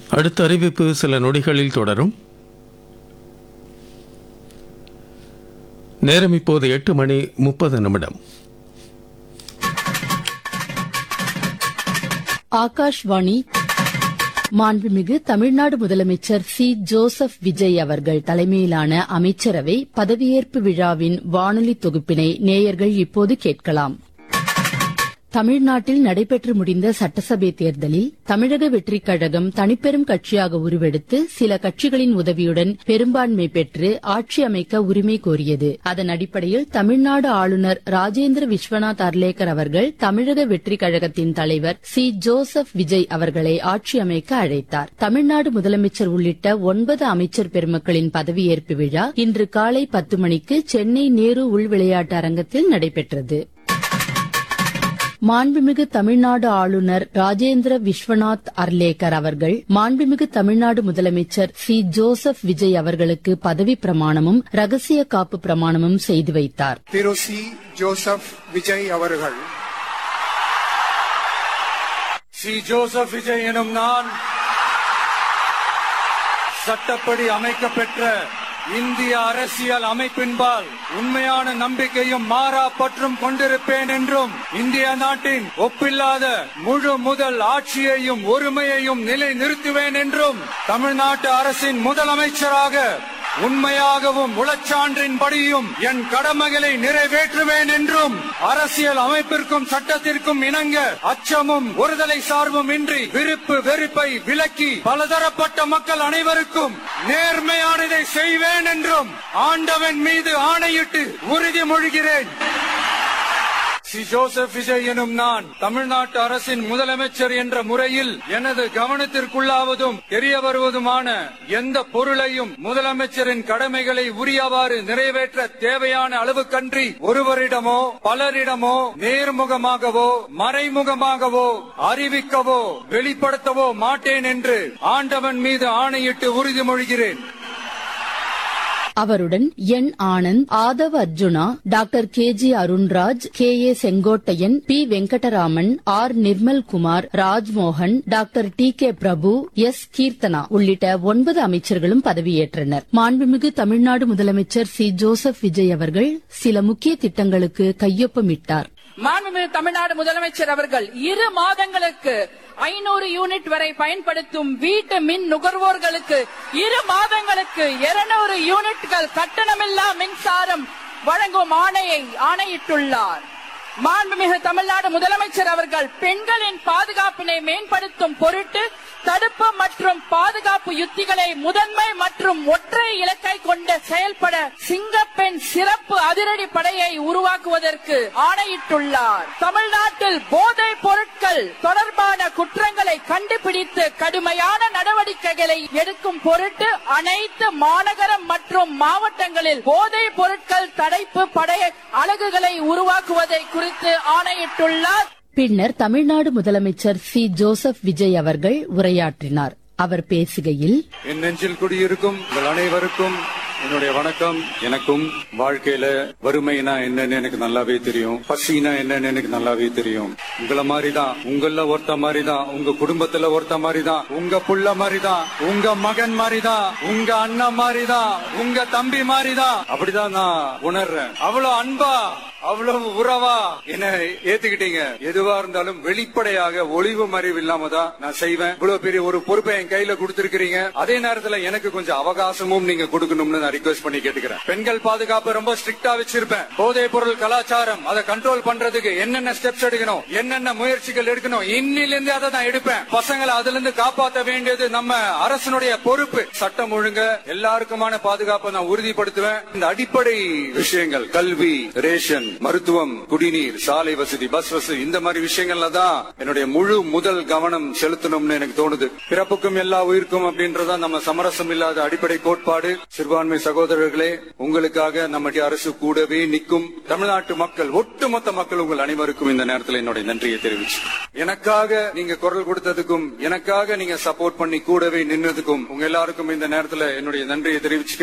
அடுத்த அறிவிப்பு சில நொடிகளில் தொடரும் நேரம் இப்போது எட்டு மணி முப்பது நிமிடம் ஆகாஷ்வாணி மாண்புமிகு தமிழ்நாடு முதலமைச்சர் சி ஜோசப் விஜய் அவர்கள் தலைமையிலான அமைச்சரவை பதவியேற்பு விழாவின் வானொலி தொகுப்பினை நேயர்கள் இப்போது கேட்கலாம் தமிழ்நாட்டில் நடைபெற்று முடிந்த சட்டசபை தேர்தலில் தமிழக வெற்றிக் கழகம் தனிப்பெரும் கட்சியாக உருவெடுத்து சில கட்சிகளின் உதவியுடன் பெரும்பான்மை பெற்று ஆட்சி அமைக்க உரிமை கோரியது அதன் அடிப்படையில் தமிழ்நாடு ஆளுநர் ராஜேந்திர விஸ்வநாத் அர்லேக்கர் அவர்கள் தமிழக வெற்றிக் கழகத்தின் தலைவர் சி ஜோசப் விஜய் அவர்களை ஆட்சி அமைக்க அழைத்தார் தமிழ்நாடு முதலமைச்சர் உள்ளிட்ட ஒன்பது அமைச்சர் பெருமக்களின் பதவியேற்பு விழா இன்று காலை பத்து மணிக்கு சென்னை நேரு உள் விளையாட்டு அரங்கத்தில் நடைபெற்றது மாண்புமிகு தமிழ்நாடு ஆளுநர் ராஜேந்திர விஸ்வநாத் அர்லேக்கர் அவர்கள் மாண்புமிகு தமிழ்நாடு முதலமைச்சர் சி ஜோசப் விஜய் அவர்களுக்கு பதவி பிரமாணமும் ரகசிய காப்பு பிரமாணமும் செய்து வைத்தார் திரு சி ஜோசப் விஜய் அவர்கள் சி ஜோசப் விஜய் எனும் நான் சட்டப்படி அமைக்கப்பெற்ற இந்திய அரசியல் அமைப்பின்பால் உண்மையான நம்பிக்கையும் மாறா பற்றும் கொண்டிருப்பேன் என்றும் இந்திய நாட்டின் ஒப்பில்லாத முழு முதல் ஆட்சியையும் ஒருமையையும் நிலை நிறுத்துவேன் என்றும் தமிழ்நாட்டு அரசின் முதலமைச்சராக உண்மையாகவும் உளச்சான்றின்படியும் என் கடமைகளை நிறைவேற்றுவேன் என்றும் அரசியல் அமைப்பிற்கும் சட்டத்திற்கும் இணங்க அச்சமும் ஒருதலை சார்பும் இன்றி விருப்பு வெறுப்பை விலக்கி பலதரப்பட்ட மக்கள் அனைவருக்கும் நேர்மையானதை செய்வேன் என்றும் ஆண்டவன் மீது ஆணையிட்டு உறுதிமொழிகிறேன் சி ஜோசப் விஜய் எனும் நான் தமிழ்நாட்டு அரசின் முதலமைச்சர் என்ற முறையில் எனது கவனத்திற்குள்ளாவதும் தெரிய வருவதுமான எந்த பொருளையும் முதலமைச்சரின் கடமைகளை உரியவாறு நிறைவேற்ற தேவையான அளவுக்கன்றி ஒருவரிடமோ பலரிடமோ நேர்முகமாகவோ மறைமுகமாகவோ அறிவிக்கவோ வெளிப்படுத்தவோ மாட்டேன் என்று ஆண்டவன் மீது ஆணையிட்டு உறுதிமொழிகிறேன் அவருடன் N Anand Aadhav Arjuna doctor K G Arunraj K A Sengottaiyan P Venkataraman R Nirmalkumar Rajmohan doctor T K Prabhu S Keerthana உள்ளிட்ட ஒன்பது அமைச்சர்களும் பதவியேற்றனர் மாண்புமிகு தமிழ்நாடு முதலமைச்சர் சி ஜோசப் விஜய் அவர்கள் சில முக்கிய திட்டங்களுக்கு கையொப்பமிட்டார் மாண்புமிகு தமிழ்நாடு முதலமைச்சர் அவர்கள் இரு மாதங்களுக்கு ஐநூறு யூனிட் வரை பயன்படுத்தும் வீட்டு மின் நுகர்வோர்களுக்கு இரு மாதங்களுக்கு இருநூறு யூனிட்கள் கட்டணமில்லா மின்சாரம் வழங்கும் ஆணையை ஆணையிட்டுள்ளார் மாண்புமிகு தமிழ்நாடு முதலமைச்சர் அவர்கள் பெண்களின் பாதுகாப்பினை மேம்படுத்தும் பொருட்டு தடுப்பு மற்றும் பாதுகாப்பு யுத்திகளை முதன்மை மற்றும் ஒற்றை இலக்கை கொண்டு செயல்பட சிங்கப்பெண் சிறப்பு அதிரடி படையை உருவாக்குவதற்கு ஆணையிட்டுள்ளார் தமிழ்நாட்டில் போதைப் பொருட்கள் தொடர்பான குற்றங்களை கண்டுபிடித்து கடுமையான நடவடிக்கைகளை எடுக்கும் பொருட்டு அனைத்து மாநகரம் மற்றும் மாவட்டங்களில் போதைப் பொருட்கள் தடைப்பு படை அலகுகளை உருவாக்குவதை குறித்து ஆணையிட்டுள்ளார் பின்னர் தமிழ்நாடு முதலமைச்சர் சி ஜோசப் விஜய் அவர்கள் உரையாற்றினார் அவர் பேசுகையில் என் நெஞ்சில் குடியிருக்கும் உங்கள் அனைவருக்கும் என்னுடைய வணக்கம் எனக்கும் வாழ்க்கையில வறுமைனா என்னன்னு எனக்கு நல்லாவே தெரியும் பசினா என்னன்னு எனக்கு நல்லாவே தெரியும் உங்கள மாதிரிதான் உங்கள ஒருத்த மாதிரிதான் உங்க குடும்பத்துல ஒருத்த மாதிரிதான் உங்க புள்ள மாதிரிதான் உங்க மகன் மாதிரிதான் உங்க அண்ணன் மாதிரிதான் உங்க தம்பி மாதிரிதான் அப்படிதான் நான் உணர்றேன் அவ்வளவு அன்பா அவ்வளவு உறவா என்ன ஏத்துக்கிட்டீங்க எதுவா இருந்தாலும் வெளிப்படையாக ஒளிவு மறைவு இல்லாம தான் நான் செய்வேன் இவ்வளவு பெரிய ஒரு பொறுப்பை என் கையில கொடுத்திருக்கிறீங்க அதே நேரத்துல எனக்கு கொஞ்சம் அவகாசமும் நீங்க கொடுக்கணும்னு நான் ரிக்வெஸ்ட் பண்ணி கேட்டுக்கிறேன் பெண்கள் பாதுகாப்பு ரொம்ப ஸ்ட்ரிக்டா வச்சிருப்பேன் போதைப் பொருள் கலாச்சாரம் அதை கண்ட்ரோல் பண்றதுக்கு என்னென்ன ஸ்டெப்ஸ் எடுக்கணும் என்னென்ன முயற்சிகள் எடுக்கணும் இன்னிலிருந்து அதை நான் எடுப்பேன் பசங்களை அதுல இருந்து காப்பாற்ற வேண்டியது நம்ம அரசனுடைய பொறுப்பு சட்டம் ஒழுங்க எல்லாருக்குமான பாதுகாப்பை நான் உறுதிப்படுத்துவேன் இந்த அடிப்படை விஷயங்கள் கல்வி ரேஷன் மருத்துவம் குடிநீர் சாலை வசதி பஸ் வசதி இந்த மாதிரி விஷயங்கள்ல தான் என்னுடைய முழு முதல் கவனம் செலுத்தணும்னு எனக்கு தோணுது பிறப்புக்கும் எல்லா உயிருக்கும் அப்படின்றதா நம்ம சமரசம் இல்லாத அடிப்படை கோட்பாடு சிறுபான்மை சகோதரர்களே உங்களுக்காக நம்முடைய அரசு கூடவே நிற்கும் தமிழ்நாட்டு மக்கள் ஒட்டுமொத்த மக்கள் உங்கள் அனைவருக்கும் இந்த நேரத்தில் என்னுடைய நன்றியை தெரிவிச்சு எனக்காக நீங்க குரல் கொடுத்ததுக்கும் எனக்காக நீங்க சப்போர்ட் பண்ணி கூடவே நின்னதுக்கும் உங்க எல்லாருக்கும் இந்த நேரத்தில் என்னுடைய நன்றியை தெரிவிச்சுக்கிறேன்